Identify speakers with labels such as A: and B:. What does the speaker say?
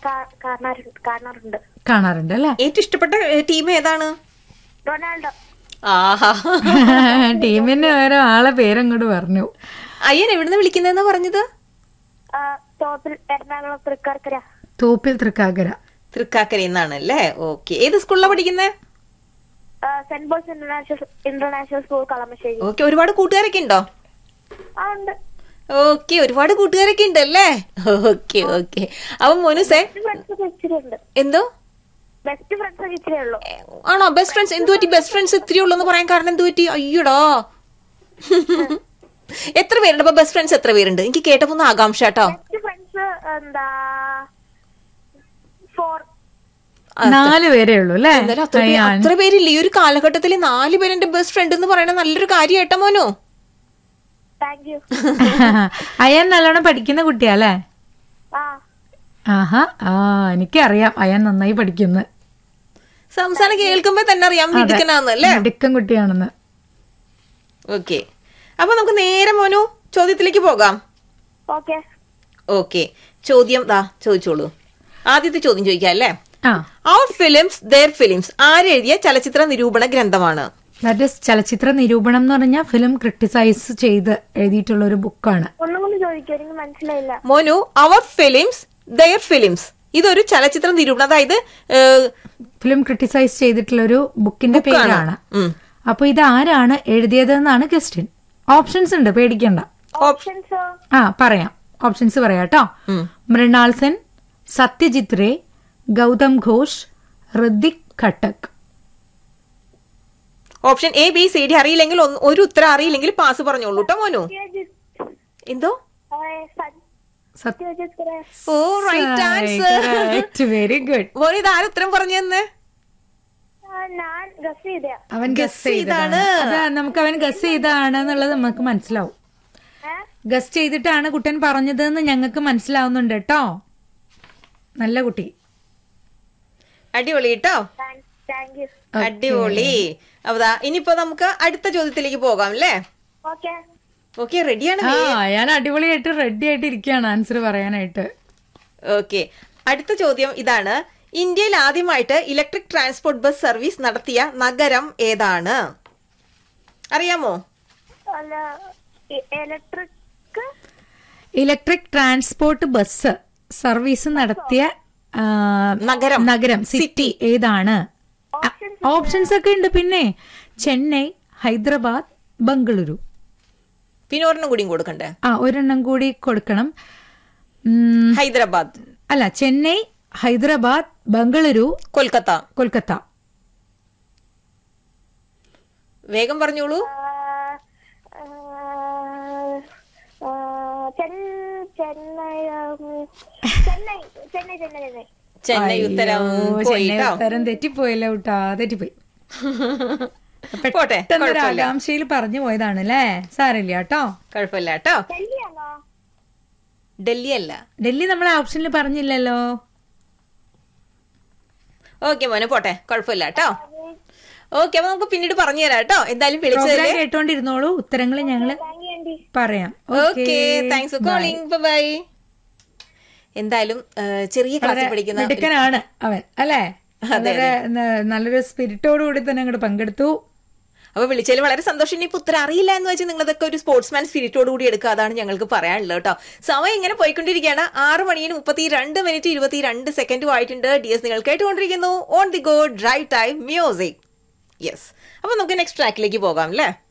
A: കാ- കാണാറുണ്ട് കാണാറുണ്ട്
B: കാണാറുണ്ട് അല്ലേ
C: ഏറ്റവും ഇഷ്ടപ്പെട്ട ടീം ഏതാണ്
A: റൊണാൾഡോ
C: ആഹാ
B: ടീമിന് ഓരോ ആളെ പേരങ്ങോട്ട് പറഞ്ഞു
C: അയ്യൻ എവിടുന്ന് വിളിക്കുന്നതെന്നാ പറഞ്ഞത്
A: ആ, ടോപ്പിൽ എറണാകുളം തൃക്കാർക്കര
B: തോപ്പിൽ തൃക്കാക്കര
C: തൃക്കാക്കരയിൽ നിന്നാണ് അല്ലേ ഓക്കെ ഏത് സ്കൂളിലാണ് പഠിക്കുന്നത്
A: ആ, Saint Paul's international international school Kalamassery
C: okay ഒരുപാട് കൂട്ടുകാരൊക്കെ ഉണ്ടോ
A: ആ ഉണ്ട്
C: ഓക്കെ ഒരുപാട് കൂട്ടുകാരൊക്കെ ഉണ്ട് അല്ലേ ഓക്കെ ഓക്കെ അപ്പൊ മോനുസേ
A: ഫ്രണ്ട്സ് ഒക്കെ ഇച്ചിരി ഉണ്ട്
C: എന്തോ
A: ബെസ്റ്റ് ഫ്രണ്ട്സ് ഒക്കെ ഇച്ചിരി ഉള്ളു
C: ആണോ ബെസ്റ്റ് ഫ്രണ്ട്സ് എന്തു പറ്റി ബെസ്റ്റ് ഫ്രണ്ട്സ് ഇത്തിരി ഉള്ളൂ എന്ന് പറയാൻ കാരണം എന്തു പറ്റി അയ്യോടാ എത്ര പേരുണ്ട് അപ്പൊ ബെസ്റ്റ് ഫ്രണ്ട്സ് എത്ര പേരുണ്ട് എനിക്ക് കേട്ടപ്പോ ഒന്ന് ആകാംക്ഷ കേട്ടോ
A: ബെസ്റ്റ് ഫ്രണ്ട്സ് എന്താ ഫോർ
B: നാല് പേരേ ഉള്ളൂ അല്ലേ
C: എന്നാലും അത്ര പേ- അത്ര പേരില്ല ഈ ഒരു കാലഘട്ടത്തിൽ നാല് പേര് എന്റെ ബെസ്റ്റ് ഫ്രണ്ട് എന്ന് പറയുന്നത് നല്ലൊരു കാര്യം കേട്ടോ മോനു
A: താങ്ക് യു
B: അയാൻ നല്ലോണം പഠിക്കുന്ന കുട്ടിയാ അല്ലേ
A: ആ
B: ആഹാ ആ എനിക്കറിയാം അയാൻ നന്നായി പഠിക്കുന്നു
C: സംസാരം കേൾക്കുമ്പോ തന്നെ അറിയാം മിടുക്കനാന്ന് അല്ലേ
B: മിടുക്കൻ കുട്ടിയാണെന്ന്
C: ഓക്കെ അപ്പൊ നമുക്ക് നേരെ മോനു ചോദ്യത്തിലേക്ക് പോകാം
A: ഓക്കെ
C: ഓക്കെ ചോദ്യം ദാ ചോദിച്ചോളൂ ആദ്യത്തെ ചോദ്യം ചോദിക്കാം അല്ലേ
B: ആ
C: അവർ ഫിലിംസ് ദർ ഫിലിംസ് ആരെഴുതിയ ചലച്ചിത്ര നിരൂപണ ഗ്രന്ഥമാണ്
B: ദാറ്റ് ഇസ് ചലച്ചിത്ര നിരൂപണം എന്ന് പറഞ്ഞാൽ ഫിലിം ക്രിട്ടിസൈസ് ചെയ്ത് എഴുതിയിട്ടുള്ള ഒരു ബുക്കാണ്
A: ഒന്നും കൂടി ചോദിക്കൂ എനിക്ക് മനസ്സിലായില്ല
C: മോനു അവർ ഫിലിംസ് ദയർ ഫിലിംസ് ഇതൊരു ചലച്ചിത്ര നിരൂപണം അതായത് ഏ,
B: ഫിലിം ക്രിട്ടിസൈസ് ചെയ്തിട്ടുള്ള ഒരു ബുക്കിന്റെ പേരാണ്
C: ഉം.
B: അപ്പൊ ഇത് ആരാണ് എഴുതിയതെന്നാണ് ക്വസ്റ്റ്യൻ ഓപ്ഷൻസ് ഉണ്ട് പേടിക്കണ്ട
A: ഓപ്ഷൻസ്
B: ആ പറയാം ഓപ്ഷൻസ് പറയാം കേട്ടോ Mrinal Sen Satyajit Ray Goutam Ghosh Ritwik Ghatak
C: option A B C D അറിയില്ലെങ്കിൽ ഒന്ന്- ഒരു ഉത്തരം അറിയില്ലെങ്കിൽ പാസ് പറഞ്ഞോളൂ കേട്ടോ മോനു എന്തോ
A: Satyajit Ray
C: oh right answer
B: very good
C: മോനു ഇത് ആരും ഉത്തരം പറഞ്ഞു തന്നെ
A: ആ, ഞാൻ ഗസ് ചെയ്ത
B: അവൻ ഗസ് ചെയ്താണ് അതാ നമുക്ക് അവൻ ഗസ് ചെയ്താണെന്നുള്ളത് നമുക്ക് മനസ്സിലാവും ഗസ് ചെയ്തിട്ടാണ് കുട്ടൻ പറഞ്ഞതെന്ന് ഞങ്ങൾക്ക് മനസ്സിലാവുന്നുണ്ട് കേട്ടോ നല്ല കുട്ടി
C: അടിപൊളി കേട്ടോ
A: താങ്ക് യു
C: അടിപൊളി അതാ ഇനിയിപ്പോ നമുക്ക് അടുത്ത ചോദ്യത്തിലേക്ക് പോകാം അല്ലേ
A: ഓക്കെ
C: ഓക്കെ റെഡിയാണ്
B: ആ ഞാൻ അടിപൊളിയായിട്ട് റെഡി ആയിട്ട് ഇരിക്കുകയാണ് ആൻസർ പറയാനായിട്ട്
C: ഓക്കെ അടുത്ത ചോദ്യം ഇതാണ് ഇന്ത്യയിൽ ആദ്യമായിട്ട് ഇലക്ട്രിക് ട്രാൻസ്പോർട്ട് ബസ് സർവീസ് നടത്തിയ നഗരം ഏതാണ് അറിയാമോ
A: അല്ല electric
B: electric transport bus service നടത്തിയ ആ,
C: നഗരം
B: നഗരം സിറ്റി ഏതാണ് ഓപ്ഷൻസ് ഒക്കെ ഉണ്ട് പിന്നെ ചെന്നൈ ഹൈദരാബാദ് ബംഗളൂരു
C: പിന്നെ ഒരെണ്ണം കൂടിയും കൊടുക്കണ്ടേ
B: ആ ഒരെണ്ണം കൂടി കൊടുക്കണം ഉം,
C: ഹൈദരാബാദ്
B: അല്ല ചെന്നൈ ഹൈദരാബാദ് ബംഗളൂരു
C: കൊൽക്കത്ത
B: കൊൽക്കത്ത
C: വേഗം പറഞ്ഞോളൂ
A: ചെന്നൈ ഉം, ചെന്നൈ ചെന്നൈ ചെന്നൈ ചെന്നൈ
C: ചെന്നൈ ഉത്തരം
B: ഓ, ചെന്നൈ
C: പോയിട്ടോ
B: ഉത്തരം തെറ്റിപ്പോയല്ലോ കേട്ടാ തെറ്റിപ്പോയി
C: പോട്ടെ
B: പെട്ടെന്നൊരു
C: കുഴപ്പമില്ല
B: ആകാംക്ഷയിൽ പറഞ്ഞു പോയതാണ് അല്ലേ സാരില്ല കേട്ടോ
C: കുഴപ്പമില്ല കേട്ടോ
A: ഡൽഹിയാണോ
C: ഡൽഹി അല്ല
B: ഡൽഹി നമ്മളെ ഓപ്ഷനിൽ പറഞ്ഞില്ലല്ലോ
C: ഓക്കെ മോനെ പോട്ടെ കുഴപ്പമില്ല കേട്ടോ ഓക്കെ അപ്പൊ നമുക്ക് പിന്നീട് പറഞ്ഞു തരാം കേട്ടോ എന്തായാലും വിളിച്ചതല്ലേ
B: പ്രോഗ്രാം കേട്ടോണ്ടിരുന്നോളൂ ഉത്തരങ്ങൾ ഞങ്ങള്
A: താങ്ക് യു ആന്റി
B: പറയാം
C: okay thanks for calling bye എന്തായാലും ആ, ചെറിയ ക്ലാസ്സിൽ പഠിക്കുന്ന ഒരു-
B: മിടുക്കനാണ് അവൻ അല്ലേ വളരെ ന- നല്ലൊരു സ്പിരിറ്റോട് കൂടി തന്നെ അങ്ങോട്ട് പങ്കെടുത്തു
C: അപ്പൊ വിളിച്ചതിൽ വളരെ സന്തോഷം ഇനിയിപ്പോ ഉത്തരം അറിയില്ല എന്ന് വെച്ചാൽ നിങ്ങളതൊക്കെ ഒരു സ്പോർട്സ്മാൻ സ്പിരിറ്റോട് കൂടി എടുക്കുക അതാണ് ഞങ്ങൾക്ക് പറയാനുള്ളത് കേട്ടോ സമയം ഇങ്ങനെ പോയിക്കൊണ്ടിരിക്കുകയാണ് ആറ് മണിന് മുപ്പത്തി രണ്ട് മിനിറ്റ് ഇരുപത്തി രണ്ട് സെക്കൻഡും ആയിട്ടുണ്ട് ഡി എസ് നിങ്ങൾ കേട്ടുകൊണ്ടിരിക്കുന്നു on the go drive time music yes അപ്പൊ നമുക്ക് നെക്സ്റ്റ് ട്രാക്കിലേക്ക് പോകാം അല്ലേ